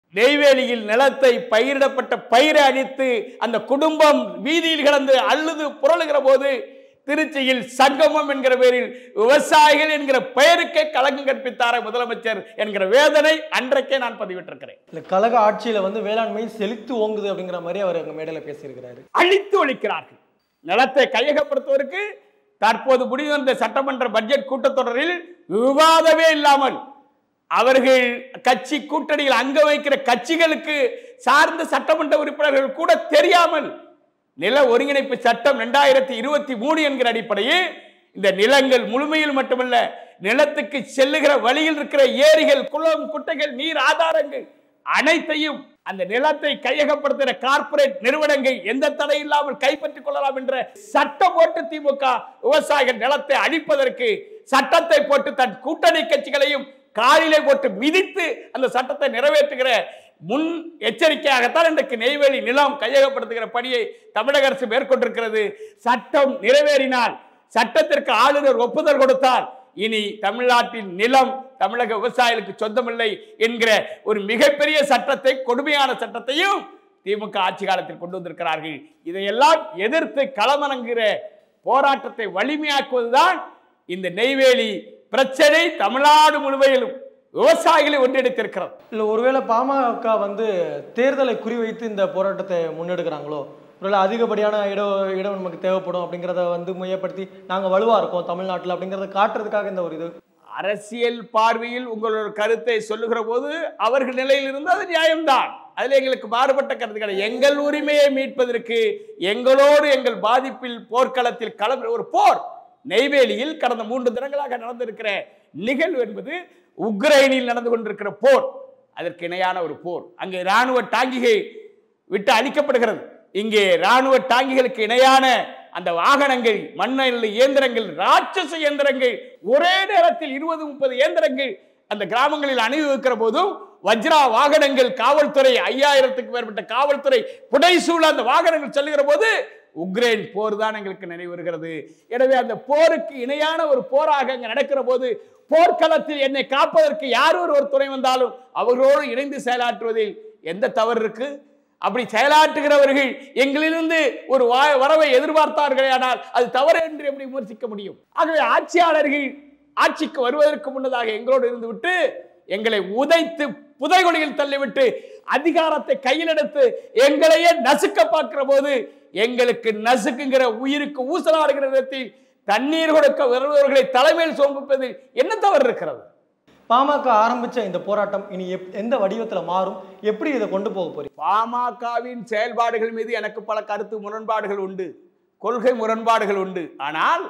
நெய்வேலியில் நிலத்தை பயிரிடப்பட்ட பயிரை அடித்து அந்த குடும்பம் வீதியில் கிடந்து அழுது புரளுகிற போது திருச்சியில் சங்கமம் என்கிற பேரில் விவசாயிகள் என்கிற பெயருக்கே களங்கம் கற்பித்தார முதலமைச்சர் என்கிற வேதனை அன்றைக்கே நான் பதிவிட்டிருக்கிறேன் இல்ல கழக ஆட்சியில வந்து வேளாண்மை செழித்து ஓங்குது அப்படிங்கிற மாதிரி அவர் அங்க மேடையில பேசியிருக்கிறாரு அழித்து ஒழிக்கிறார்கள் நிலத்தை கையகப்படுத்துவதற்கு தற்போது முடிவு வந்த சட்டமன்ற பட்ஜெட் கூட்டத்தொடரில் விவாதமே இல்லாமல் அவர்கள் கட்சி கூட்டணியில் அங்க வைக்கிற கட்சிகளுக்கு சார்ந்த சட்டமன்ற உறுப்பினர்கள் கூட தெரியாமல் நில ஒருங்கிணைப்பு சட்டம் ரெண்டாயிரத்தி இருபத்தி மூணு என்கிற அடிப்படையில் இந்த நிலங்கள் முழுமையில் மட்டுமல்ல நிலத்துக்கு செல்லுகிற வழியில் இருக்கிற ஏரிகள் குளம் குட்டைகள் நீர் ஆதாரங்கள் அனைத்தையும் அந்த நிலத்தை கையகப்படுத்துகிற கார்ப்பரேட் நிறுவனங்கள் எந்த தடை இல்லாமல் கைப்பற்றிக் கொள்ளலாம் என்ற சட்டம் போட்டு திமுக விவசாயிகள் நிலத்தை அழிப்பதற்கு சட்டத்தை போட்டு தன் கூட்டணி கட்சிகளையும் காலிலே போட்டு மிதித்து அந்த சட்டத்தை நிறைவேற்றுகிற முன் எச்சரிக்கையாகத்தான் இன்றைக்கு நெய்வேலி நிலம் கையகப்படுத்துகிற பணியை தமிழக அரசு மேற்கொண்டிருக்கிறது சட்டம் நிறைவேறினால் சட்டத்திற்கு ஆளுநர் ஒப்புதல் கொடுத்தால் இனி தமிழ்நாட்டின் நிலம் தமிழக விவசாயிகளுக்கு சொந்தமில்லை என்கிற ஒரு மிகப்பெரிய சட்டத்தை கொடுமையான சட்டத்தையும் திமுக ஆட்சி காலத்தில் கொண்டு வந்திருக்கிறார்கள் இதையெல்லாம் எதிர்த்து களமணங்குகிற போராட்டத்தை வலிமையாக்குவதுதான் இந்த நெய்வேலி பிரச்சனை தமிழ்நாடு முழுவதிலும் விவசாயிகளை ஒன்றிணைத்திருக்கிறது இல்ல ஒருவேளை பாமக வந்து தேர்தலை குறிவைத்து இந்த போராட்டத்தை முன்னெடுக்கிறாங்களோ ஒருவேளை அதிகப்படியான இட இடம் நமக்கு தேவைப்படும் அப்படிங்கிறத வந்து மையப்படுத்தி நாங்க வலுவா இருக்கோம் தமிழ்நாட்டில் அப்படிங்கிறத காட்டுறதுக்காக இந்த ஒரு இது அரசியல் பார்வையில் உங்களோட கருத்தை சொல்லுகிற போது அவர்கள் நிலையில் இருந்து அது நியாயம்தான் அதில் எங்களுக்கு மாறுபட்ட கருத்து கிடையாது எங்கள் உரிமையை மீட்பதற்கு எங்களோடு எங்கள் பாதிப்பில் போர்க்களத்தில் களம் ஒரு போர் நெய்வேலியில் கடந்த மூன்று தினங்களாக நடந்திருக்கிற நிகழ்வு என்பது உக்ரைனில் நடந்து கொண்டிருக்கிற போர் அதற்கு இணையான ஒரு போர் அங்கே இராணுவ டாங்கிகை விட்டு அழிக்கப்படுகிறது இங்கே ராணுவ டாங்கிகளுக்கு இணையான அந்த வாகனங்கள் மண்ணெல் இயந்திரங்கள் ராட்சச இயந்திரங்கள் ஒரே நேரத்தில் இருபது முப்பது இயந்திரங்கள் அந்த கிராமங்களில் அணிவிக்கிற போதும் வஜ்ரா வாகனங்கள் காவல்துறை ஐயாயிரத்துக்கு மேற்பட்ட காவல்துறை புடைசூழ அந்த வாகனங்கள் செல்லுகிற போது உக்ரைன் போர் தான் எங்களுக்கு நினைவு வருகிறது எனவே அந்த போருக்கு இணையான ஒரு போராக அங்க நடக்கிற போது போர்க்களத்தில் என்னை காப்பதற்கு யார் ஒரு ஒரு துணை வந்தாலும் அவர்களோடு இணைந்து செயலாற்றுவதில் எந்த தவறு இருக்கு அப்படி செயலாற்றுகிறவர்கள் எங்களிலிருந்து ஒரு வா- வரவை எதிர்பார்த்தார்களே ஆனால் அது தவறு என்று எப்படி விமர்சிக்க முடியும் ஆகவே ஆட்சியாளர்கள் ஆட்சிக்கு வருவதற்கு முன்னதாக எங்களோடு இருந்துவிட்டு எங்களை உதைத்து புதைகுழியில் தள்ளிவிட்டு அதிகாரத்தை கையில் எடுத்து எங்களையே நசுக்க பார்க்கிற போது எங்களுக்கு நசுக்குங்கிற உயிருக்கு ஊசலாடுகிற விதத்தில் தண்ணீர் கொடுக்க வருபவர்களை தலைமையில் சோம்பிப்பதில் என்ன தவறு இருக்கிறது பாமக ஆரம்பிச்ச இந்த போராட்டம் இனி எப்- எந்த வடிவத்துல மாறும் எப்படி இதை கொண்டு போக போறீங்க பாமகவின் செயல்பாடுகள் மீது எனக்கு பல கருத்து முரண்பாடுகள் உண்டு கொள்கை முரண்பாடுகள் உண்டு ஆனால்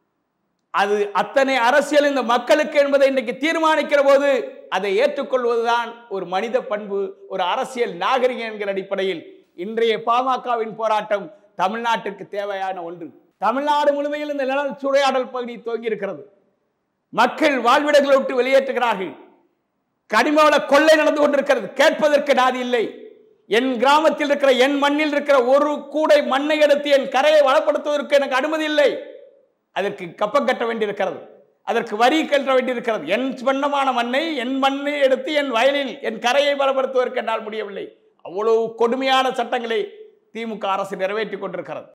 அது அத்தனை அரசியல் இந்த மக்களுக்கு என்பதை இன்றைக்கு தீர்மானிக்கிற போது அதை ஏற்றுக்கொள்வதுதான் ஒரு மனித பண்பு ஒரு அரசியல் நாகரிகம் என்கிற அடிப்படையில் இன்றைய பாமகவின் போராட்டம் தமிழ்நாட்டிற்கு தேவையான ஒன்று தமிழ்நாடு முழுமையில் இந்த நில சூறையாடல் பகுதி துவங்கி இருக்கிறது மக்கள் வாழ்விடங்களை விட்டு வெளியேற்றுகிறார்கள் கனிமவள கொள்ளை நடந்து கொண்டிருக்கிறது கேட்பதற்கு நாதி இல்லை என் கிராமத்தில் இருக்கிற என் மண்ணில் இருக்கிற ஒரு கூடை மண்ணை எடுத்து என் கரையை வளப்படுத்துவதற்கு எனக்கு அனுமதி இல்லை அதற்கு கப்பம் கட்ட வேண்டியிருக்கிறது அதற்கு வரி கட்ட வேண்டியிருக்கிறது என் வண்ணமான மண்ணை என் மண்ணை எடுத்து என் வயலில் என் கரையை பலப்படுத்துவதற்கு என்னால் முடியவில்லை அவ்வளவு கொடுமையான சட்டங்களை திமுக அரசு நிறைவேற்றிக் கொண்டிருக்கிறது